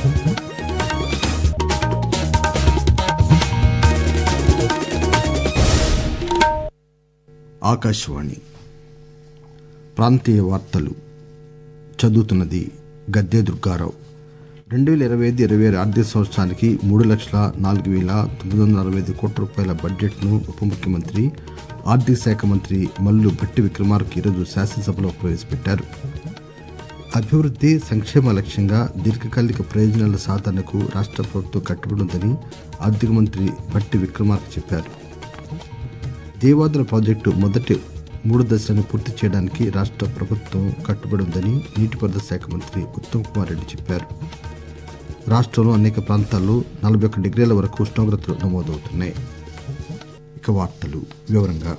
ఆకాశవాణి ప్రాంతీయ వార్తలు చదువుతున్నది గద్దె దుర్గారావు రెండు పేల ఇరవై ఐదు ఇరవై ఆరు ఆర్థిక సంవత్సరానికి మూడు లక్షల నాలుగు పేల తొమ్మిది వందల అరవై ఐదు కోట్ల రూపాయల బడ్జెట్ ను ఉప ముఖ్యమంత్రి ఆర్థిక శాఖ మంత్రి మల్లు భట్టి విక్రమార్క ఈరోజు శాసనసభలో ప్రవేశపెట్టారు అభివృద్ది సంక్షేమ లక్ష్యంగా దీర్ఘకాలిక ప్రయోజనాల సాధనకు రాష్ట ప్రభుత్వం కట్టుబడి ఉందని ఆర్థిక మంత్రి భట్టి విక్రమార్క చెప్పారు దేవాదుల ప్రాజెక్టు మొదటి మూడు దశలను పూర్తి చేయడానికి రాష్ట ప్రభుత్వం కట్టుబడి ఉందని నీటిపారుదల శాఖ మంత్రి ఉత్తమ్ కుమార్ రెడ్డి చెప్పారు రాష్టంలో అనేక ప్రాంతాల్లో నలభై ఒక్క డిగ్రీల వరకు ఉష్ణోగ్రతలు నమోదవుతున్నాయి ఇక వార్తలు వివరంగా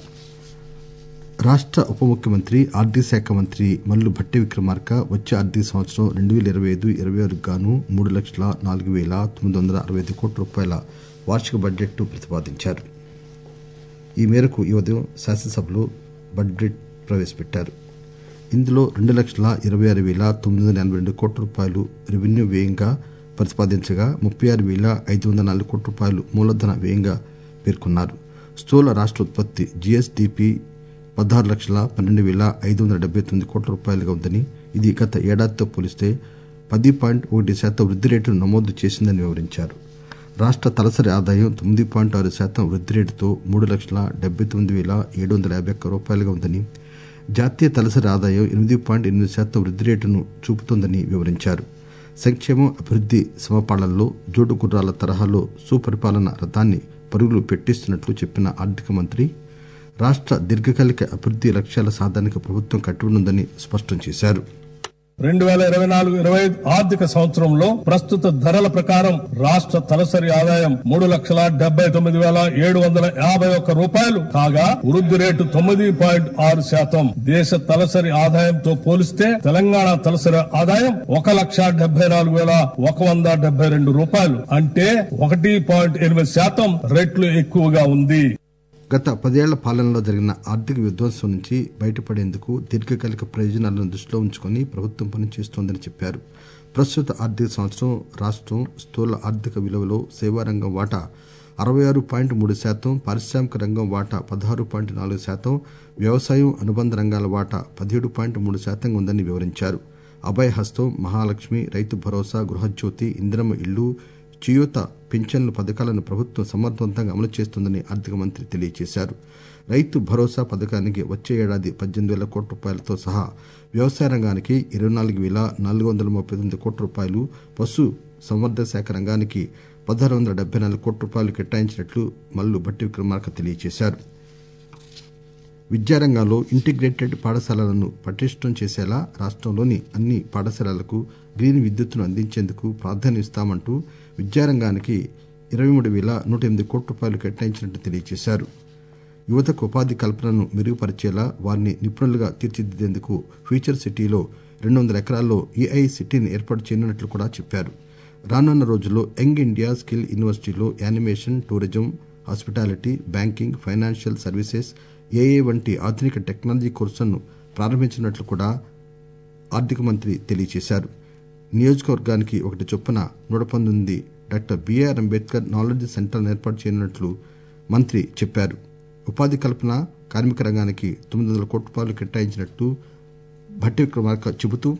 రాష్ట ఉప ముఖ్యమంత్రి ఆర్థిక శాఖ మంత్రి మల్లు భట్టి విక్రమార్క వచ్చే ఆర్థిక సంవత్సరం రెండు పేల ఇరవై ఐదు ఇరవై ఆరుకు గాను మూడు లక్షల నాలుగు పేల తొమ్మిది వందల అరవై ఐదు కోట్ల రూపాయల వార్షిక బడ్జెట్ ప్రతిపాదించారు ఈ మేరకు ఈ ఉదయం శాసనసభలో బడ్జెట్ ప్రవేశపెట్టారు ఇందులో రెండు లక్షల ఇరవై ఆరు పేల తొమ్మిది వందల ఎనబై రెండు కోట్ల రూపాయలు రెవెన్యూ వ్యయంగా ప్రతిపాదించగా ముప్పై ఆరు పేల ఐదు వందల నాలుగు కోట్ల రూపాయలు మూలధన వ్యయంగా పేర్కొన్నారు స్థూల రాష్ట ఉత్పత్తి జీఎస్డీపీ పదహారు లక్షల పన్నెండు పేల ఐదు వందల డెబ్బై తొమ్మిది కోట్ల రూపాయలుగా ఉందని ఇది గత ఏడాదితో పోలిస్తే పది పాయింట్ ఒకటి శాతం వృద్ది రేటును నమోదు చేసిందని వివరించారు రాష్ట తలసరి ఆదాయం తొమ్మిది పాయింట్ ఆరు శాతం వృద్ది రేటుతో మూడు లక్షల డెబ్బై తొమ్మిది పేల ఏడు వందల యాభై ఒక్క రూపాయలుగా ఉందని జాతీయ తలసరి ఆదాయం ఎనిమిది పాయింట్ ఎనిమిది శాతం వృద్ది రేటును చూపుతోందని వివరించారు సంక్షేమం అభివృద్ది సమపాళనలో జోడు గుర్రాల తరహాలో సుపరిపాలన రథాన్ని పరుగులు పెట్టిస్తున్నట్లు చెప్పిన ఆర్థిక మంత్రి రాష్ట దీర్ఘకాలిక అభివృద్ది లక్ష్యాల సాధనకు ప్రభుత్వం కట్టుబడి ఉందని స్పష్టం చేశారు రెండు వేల ఇరవై నాలుగు ఇరవై ఐదు ఆర్థిక సంవత్సరంలో ప్రస్తుత ధరల ప్రకారం రాష్ట్ర తలసరి ఆదాయం మూడు లక్షల డెబ్బై తొమ్మిది వేల ఏడు వందల యాభై ఒక్క రూపాయలు కాగా వృద్ధి రేటు తొమ్మిది పాయింట్ ఆరు శాతం దేశ తలసరి ఆదాయంతో పోలిస్తే తెలంగాణ తలసరి ఆదాయం ఒక లక్ష డెబ్బై నాలుగు వేల ఒక వంద డెబ్బై రెండు రూపాయలు అంటే ఒకటి పాయింట్ ఎనిమిది శాతం రెట్లు ఎక్కువగా ఉంది గత పదేళ్ల పాలనలో జరిగిన ఆర్థిక విధ్వంసం నుంచి బయటపడేందుకు దీర్ఘకాలిక ప్రయోజనాలను దృష్టిలో ఉంచుకుని ప్రభుత్వం పనిచేస్తోందని చెప్పారు ప్రస్తుత ఆర్థిక సంవత్సరం రాష్టం స్థూల ఆర్థిక విలువలో సేవారంగం వాటా అరవై ఆరు పాయింట్ మూడు శాతం పారిశ్రామిక రంగం వాటా పదహారు పాయింట్ నాలుగు శాతం వ్యవసాయం అనుబంధ రంగాల వాటా పదిహేడు పాయింట్ మూడు శాతంగా ఉందని వివరించారు అభయ హస్తం మహాలక్ష్మి రైతు భరోసా గృహజ్యోతి ఇందిరమ్మ ఇళ్లు చేయూత పింఛన్ల పథకాలను ప్రభుత్వం సమర్థవంతంగా అమలు చేస్తోందని ఆర్థిక మంత్రి తెలియజేశారు రైతు భరోసా పథకానికి వచ్చే ఏడాది పద్దెనిమిది వేల కోట్ల రూపాయలతో సహా వ్యవసాయ రంగానికి ఇరవై నాలుగు వేల నాలుగు వందల ముప్పై తొమ్మిది కోట్ల రూపాయలు పశు సంవర్ధక శాఖ రంగానికి పదహారు వందల డెబ్బై నాలుగు కోట్ల రూపాయలు కేటాయించినట్లు మల్లు భట్టి విక్రమార్క తెలియజేశారు విద్యారంగంలో ఇంటిగ్రేటెడ్ పాఠశాలలను పటిష్టం చేసేలా రాష్టంలోని అన్ని పాఠశాలలకు గ్రీన్ విద్యుత్తును అందించేందుకు ప్రాధాన్యం ఇస్తామంటూ విద్యారంగానికి ఇరవై మూడు వేల నూట ఎనిమిది కోట్ల రూపాయలు కేటాయించినట్టు తెలియజేశారు యువతకు ఉపాధి కల్పనను మెరుగుపరిచేలా వారిని నిపుణులుగా తీర్చిదిద్దేందుకు ఫ్యూచర్ సిటీలో రెండు వందల ఎకరాల్లో ఏఐ సిటీని ఏర్పాటు చేయనున్నట్లు కూడా చెప్పారు రానున్న రోజుల్లో యంగ్ ఇండియా స్కిల్ యూనివర్సిటీలో animation tourism hospitality banking financial services ఏఏ వంటి ఆధునిక టెక్నాలజీ కోర్సులను ప్రారంభించినట్లు కూడా ఆర్థిక మంత్రి తెలియజేశారు నియోజకవర్గానికి ఒకటి చొప్పున నూట పంతొమ్మిది డాక్టర్ బిఆర్ అంబేద్కర్ నాలెడ్జ్ సెంటర్లను ఏర్పాటు చేయనున్నట్లు మంత్రి చెప్పారు ఉపాధి కల్పన కార్మిక రంగానికి తొమ్మిది వందల కోట్ల రూపాయలు కేటాయించినట్లు భట్టి విక్రమార్క చెబుతూ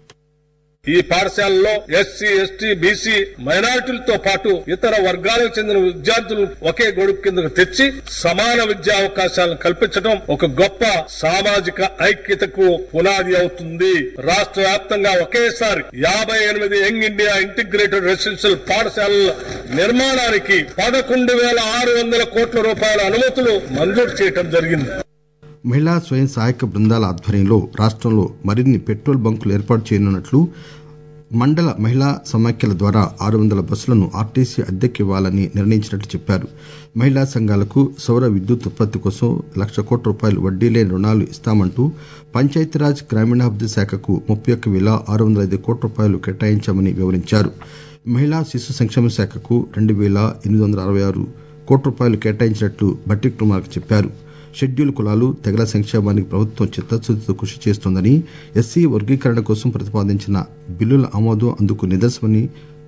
ఈ పాఠశాలలో ఎస్సీ ఎస్టీ బీసీ మైనారిటీలతో పాటు ఇతర వర్గాలకు చెందిన విద్యార్థులను ఒకే గొడుగు కిందకు తెచ్చి సమాన విద్యా అవకాశాలను కల్పించడం ఒక గొప్ప సామాజిక ఐక్యతకు పునాది అవుతుంది రాష్ట్ర వ్యాప్తంగా ఒకేసారి యాభై ఎనిమిది యంగ్ ఇండియా ఇంటిగ్రేటెడ్ రెసిడెన్షియల్ పాఠశాలల నిర్మాణానికి పదకొండు వేల ఆరు వందల కోట్ల రూపాయల అనుమతులు మంజూరు చేయడం జరిగింది మహిళా స్వయం సహాయక బృందాల ఆధ్వర్యంలో రాష్టంలో మరిన్ని పెట్రోల్ బంకులు ఏర్పాటు చేయనున్నట్లు మండల మహిళా సమాఖ్యల ద్వారా ఆరు వందల బస్సులను ఆర్టీసీ అద్దెకి ఇవ్వాలని నిర్ణయించినట్లు చెప్పారు మహిళా సంఘాలకు సౌర విద్యుత్ ఉత్పత్తి కోసం లక్ష కోట్ల రూపాయలు వడ్డీ లేని రుణాలు ఇస్తామంటూ పంచాయతీరాజ్ గ్రామీణాభివృద్ది శాఖకు ముప్పై ఒక్క వేల ఆరు వందల ఐదు కోట్ల రూపాయలు కేటాయించామని వివరించారు మహిళా శిశు సంక్షేమ శాఖకు రెండు వేల ఎనిమిది వందల అరవై ఆరు కోట్ల రూపాయలు కేటాయించినట్లు భట్టి కుమార్ చెప్పారు షెడ్యూల్ కులాలు తెగల సంక్షేమానికి ప్రభుత్వం చిత్తశుద్దితో కృషి చేస్తోందని ఎస్సీ వర్గీకరణ కోసం ప్రతిపాదించిన బిల్లుల ఆమోదం అందుకు నిదర్శనమని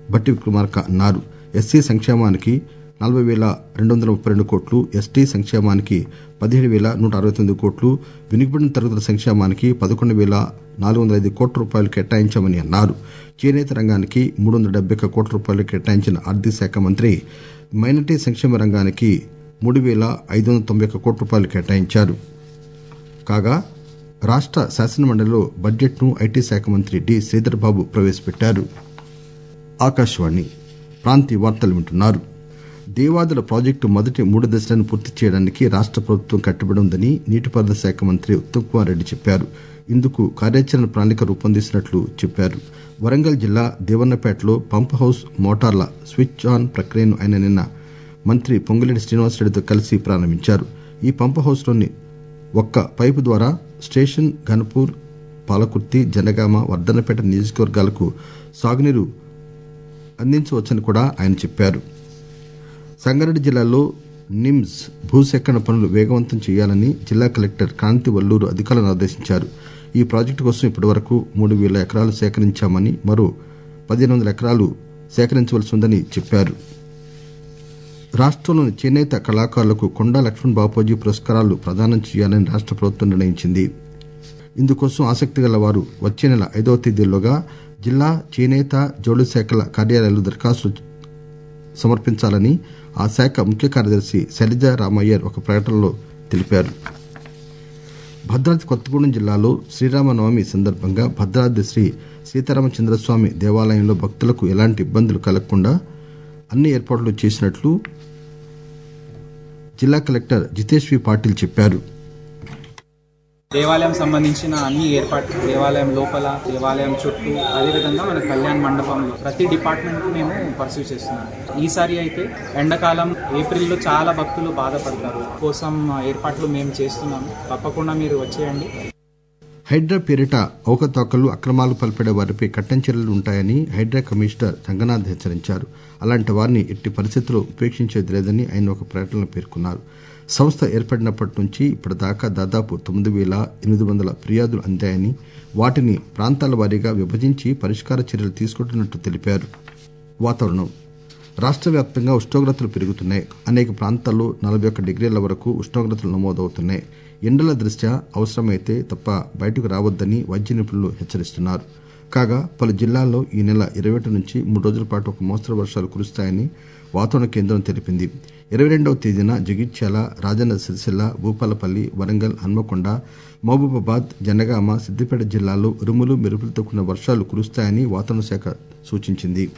భట్టి విక్రమార్క అన్నారు ఎస్సీ సంక్షేమానికి నలభై వేల రెండు వందల ముప్పై రెండు కోట్లు ఎస్టీ సంక్షేమానికి పదిహేడు వేల నూట అరవై తొమ్మిది కోట్లు వెనుకబడిన తరగతుల సంక్షేమానికి పదకొండు వేల నాలుగు వందల ఐదు కోట్ల రూపాయలు కేటాయించామని అన్నారు చేనేత రంగానికి మూడు వందల డెబ్బై ఒక్క కోట్ల రూపాయలు కేటాయించిన ఆర్థిక శాఖ మంత్రి మైనార్టీ సంక్షేమ రంగానికి మూడు వేల ఐదు వందల తొంభై ఒక్క కోట్ల రూపాయలు కేటాయించారు కాగా రాష్ట శాసనమండలిలో బడ్జెట్ను ఐటీ శాఖ మంత్రి డి శ్రీధర్ బాబు ప్రవేశపెట్టారు ఆకాశవాణి ప్రాంతీయ వార్తలు వింటున్నారు దేవాదుల ప్రాజెక్టు మొదటి మూడు దశలను పూర్తి చేయడానికి రాష్ట ప్రభుత్వం కట్టుబడి ఉందని నీటిపారుదల శాఖ మంత్రి ఉత్తమ్ కుమార్ రెడ్డి చెప్పారు ఇందుకు కార్యాచరణ ప్రణాళిక రూపొందిస్తున్నట్లు చెప్పారు వరంగల్ జిల్లా దేవన్నపేటలో పంప్ హౌస్ మోటార్ల స్విచ్ ఆన్ ప్రక్రియను ఆయన నిన్న మంత్రి పొంగులేటి శ్రీనివాసరెడ్డితో కలిసి ప్రారంభించారు ఈ పంప్ హౌస్లోని ఒక్క పైపు ద్వారా స్టేషన్ ఘనపూర్ పాలకుర్తి జనగామ వర్ధన్నపేట నియోజకవర్గాలకు సాగునీరు అందించవచ్చని కూడా ఆయన చెప్పారు సంగారెడ్డి జిల్లాలో నిమ్స్ భూసేకరణ పనులు వేగవంతం చేయాలని జిల్లా కలెక్టర్ కాంతి వల్లూరు అధికారులను ఆదేశించారు ఈ ప్రాజెక్టు కోసం ఇప్పటివరకు మూడు వేల ఎకరాలు సేకరించామని మరో పదిహేను వందల ఎకరాలు సేకరించవలసి ఉందని చెప్పారు రాష్టంలోని చేనేత కళాకారులకు కొండా లక్ష్మణ్ బాపూజీ పురస్కారాలు ప్రదానం చేయాలని రాష్ట ప్రభుత్వం నిర్ణయించింది ఇందుకోసం ఆసక్తి గల వారు వచ్చే నెల ఐదవ తేదీలోగా జిల్లా చేనేత జౌళి శాఖల కార్యాలయాలు దరఖాస్తు సమర్పించాలని ఆ శాఖ ముఖ్య కార్యదర్శి శైలజ రామయ్యర్ ఒక ప్రకటనలో తెలిపారు భద్రాద్రి కొత్తగూడెం జిల్లాలో శ్రీరామనవమి సందర్భంగా భద్రాద్రి శ్రీ సీతారామచంద్రస్వామి దేవాలయంలో భక్తులకు ఎలాంటి ఇబ్బందులు కలగకుండా అన్ని ఏర్పాట్లు చేసినట్లు జిల్లా కలెక్టర్ జితేష్ వి పాటిల్ చెప్పారు దేవాలయం సంబంధించిన అన్ని ఏర్పాట్లు దేవాలయం లోపల దేవాలయం చుట్టూ అదేవిధంగా మన కళ్యాణ మండపంలో ప్రతి డిపార్ట్మెంట్ మేము పర్సూ చేస్తున్నాం ఈసారి అయితే ఎండాకాలం ఏప్రిల్లో చాలా భక్తులు బాధపడతారు కోసం ఏర్పాట్లు మేము చేస్తున్నాము తప్పకుండా మీరు వచ్చేయండి హైడ్రా పేరిట అవకతవకలు అక్రమాలు పాల్పడే వారిపై కఠిన చర్యలు ఉంటాయని హైడ్రా కమిషనర్ రంగనాథ్ హెచ్చరించారు అలాంటి వారిని ఎట్టి పరిస్థితుల్లో ఉపేక్షించేది లేదని ఆయన ఒక ప్రకటనలో పేర్కొన్నారు సంస్థ ఏర్పడినప్పటి నుంచి ఇప్పటిదాకా దాదాపు తొమ్మిది వేల ఎనిమిది వందల ఫిర్యాదులు అందాయని వాటిని ప్రాంతాల వారీగా విభజించి పరిష్కార చర్యలు తీసుకుంటున్నట్టు తెలిపారు వాతావరణం రాష్ట్ర వ్యాప్తంగా ఉష్ణోగ్రతలు పెరుగుతున్నాయి అనేక ప్రాంతాల్లో నలభై ఒక్క డిగ్రీల వరకు ఉష్ణోగ్రతలు నమోదవుతున్నాయి ఎండల దృష్ట్యా అవసరమైతే తప్ప బయటకు రావద్దని వైద్య నిపుణులు హెచ్చరిస్తున్నారు కాగా పలు జిల్లాల్లో ఈ నెల ఇరవై నుంచి మూడు రోజుల పాటు ఒక మోస్తరు వర్షాలు కురుస్తాయని వాతావరణ కేంద్రం తెలిపింది ఇరవై రెండవ తేదీన జగిత్యాల రాజన్న సిరిసిల్ల భూపాలపల్లి వరంగల్ హన్మకొండ మహబూబాబాద్ జనగామ సిద్దిపేట జిల్లాల్లో ఉరుములు మెరుపులతో కూడిన వర్షాలు కురుస్తాయని వాతావరణ శాఖ సూచించింది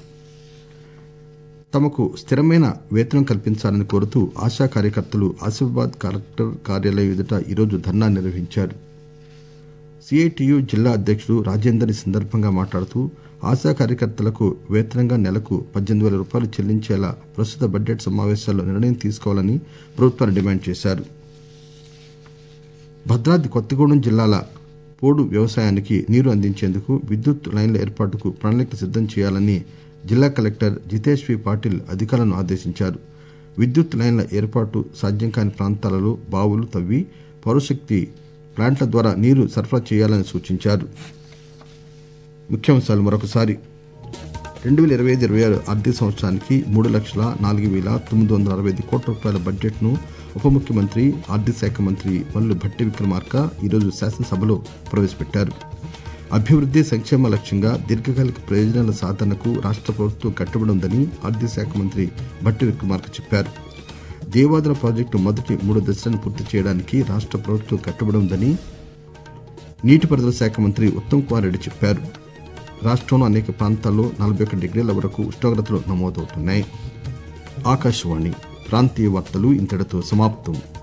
తమకు స్థిరమైన వేతనం కల్పించాలని కోరుతూ ఆశా కార్యకర్తలు ఆసిఫాబాద్ కలెక్టర్ కార్యాలయం ఎదుట ఈరోజు ధర్నా నిర్వహించారు సిఐటియు జిల్లా అధ్యక్షుడు రాజేందర్ ఈ సందర్భంగా మాట్లాడుతూ ఆశా కార్యకర్తలకు వేతనంగా నెలకు పద్దెనిమిది వేల రూపాయలు చెల్లించేలా ప్రస్తుత బడ్జెట్ సమావేశాల్లో నిర్ణయం తీసుకోవాలని ప్రభుత్వాన్ని డిమాండ్ చేశారు భద్రాద్రి కొత్తగూడెం జిల్లాల పోడు వ్యవసాయానికి నీరు అందించేందుకు విద్యుత్ లైన్ల ఏర్పాటుకు ప్రణాళిక సిద్దం చేయాలని జిల్లా కలెక్టర్ జితేష్ వి పాటిల్ అధికారులను ఆదేశించారు విద్యుత్ లైన్ల ఏర్పాటు సాధ్యం కాని ప్రాంతాలలో బావులు తవ్వి పౌరశక్తి ప్లాంట్ల ద్వారా నీరు సరఫరా చేయాలని సూచించారు ముఖ్యాంశాలు మరొకసారి రెండు వేల ఇరవై ఐదు ఇరవై ఆరు ఆర్థిక సంవత్సరానికి మూడు లక్షల నాలుగు వేల తొమ్మిది వందల అరవై ఐదు కోట్ల రూపాయల బడ్జెట్ను ఉప ముఖ్యమంత్రి ఆర్థిక శాఖ మంత్రి వల్లు భట్టి విక్రమార్క ఈరోజు శాసనసభలో ప్రవేశపెట్టారు అభివృద్ది సంక్షేమ లక్ష్యంగా దీర్ఘకాలిక ప్రయోజనాల సాధనకు రాష్ట ప్రభుత్వం కట్టుబడి ఉందని ఆర్థిక శాఖ మంత్రి భట్టి విక్రమార్క చెప్పారు దేవాదుల ప్రాజెక్టు మొదటి మూడు దశలను పూర్తి చేయడానికి రాష్ట ప్రభుత్వం కట్టుబడి ఉందని నీటిపారుదల శాఖ మంత్రి ఉత్తమ్ కుమార్ రెడ్డి చెప్పారు రాష్టంలో అనేక ప్రాంతాల్లో నలభై ఒక్క డిగ్రీల వరకు ఉష్ణోగ్రతలు నమోదవుతున్నాయి ఆకాశవాణి ప్రాంతీయ వార్తలు ఇంతటితో సమాప్తం